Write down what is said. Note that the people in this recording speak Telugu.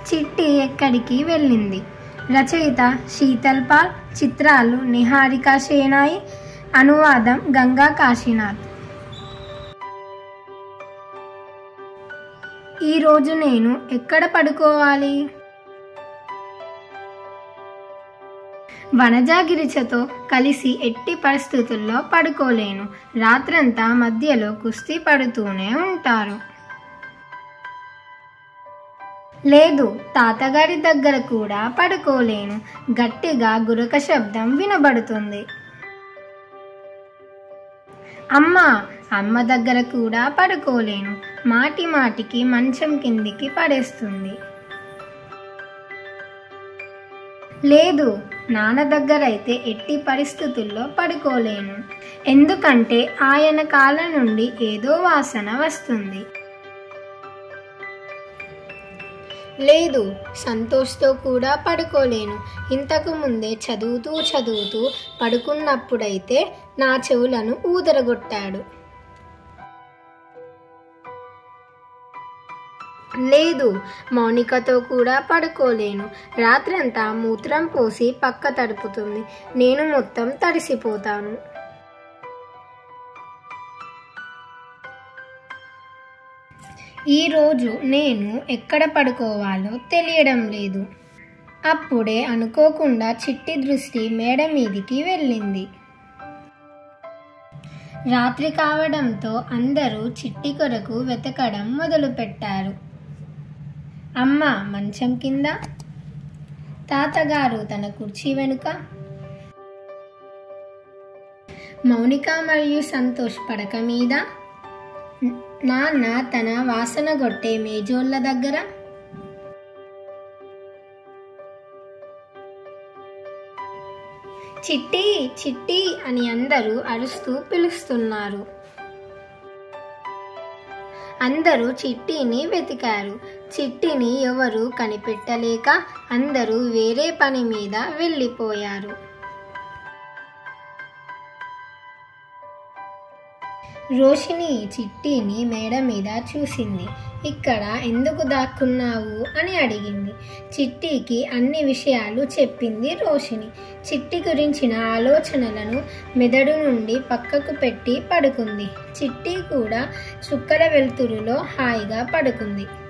చిట్టి ఎక్కడికి వెళ్ళింది రచయిత శీతల్ పాల్ చిత్రాలు నిహారిక షేనాయి అనువాదం గంగా కాశీనాథ్ ఈరోజు నేను ఎక్కడ పడుకోవాలి వనజాగిరిచతో కలిసి ఎట్టి పరిస్థితుల్లో పడుకోలేను రాత్రంతా మధ్యలో కుస్తీ పడుతూనే ఉంటారు లేదు తాతగారి దగ్గర కూడా పడుకోలేను గట్టిగా గురక శబ్దం వినబడుతుంది అమ్మ అమ్మ దగ్గర కూడా పడుకోలేను మాటి మాటికి మంచం కిందికి పడేస్తుంది లేదు నాన్న దగ్గర అయితే ఎట్టి పరిస్థితుల్లో పడుకోలేను ఎందుకంటే ఆయన కాళ్ళ నుండి ఏదో వాసన వస్తుంది లేదు సంతోష్తో కూడా పడుకోలేను ఇంతకు ముందే చదువుతూ చదువుతూ పడుకున్నప్పుడైతే నా చెవులను ఊదరగొట్టాడు లేదు మౌనికతో కూడా పడుకోలేను రాత్రంతా మూత్రం పోసి పక్క తడుపుతుంది నేను మొత్తం తడిసిపోతాను ఈరోజు నేను ఎక్కడ పడుకోవాలో తెలియడం లేదు అప్పుడే అనుకోకుండా చిట్టి దృష్టి మేడ మీదికి వెళ్ళింది రాత్రి కావడంతో అందరూ చిట్టి కొరకు వెతకడం మొదలుపెట్టారు అమ్మ మంచం కింద తాతగారు తన కుర్చీ వెనుక మౌనిక మరియు సంతోష్ పడక మీద నాన్న తన వాసన గొట్టే మేజోళ్ళ దగ్గర చిట్టి చిట్టి అని అందరూ అరుస్తూ పిలుస్తున్నారు అందరూ చిట్టిని వెతికారు చిట్టిని ఎవరు కనిపెట్టలేక అందరూ వేరే పని మీద వెళ్ళిపోయారు రోషిని చిట్టిని మేడ మీద చూసింది ఇక్కడ ఎందుకు దాక్కున్నావు అని అడిగింది చిట్టికి అన్ని విషయాలు చెప్పింది రోషిని చిట్టి గురించిన ఆలోచనలను మెదడు నుండి పక్కకు పెట్టి పడుకుంది చిట్టి కూడా చుక్కల వెలుతురులో హాయిగా పడుకుంది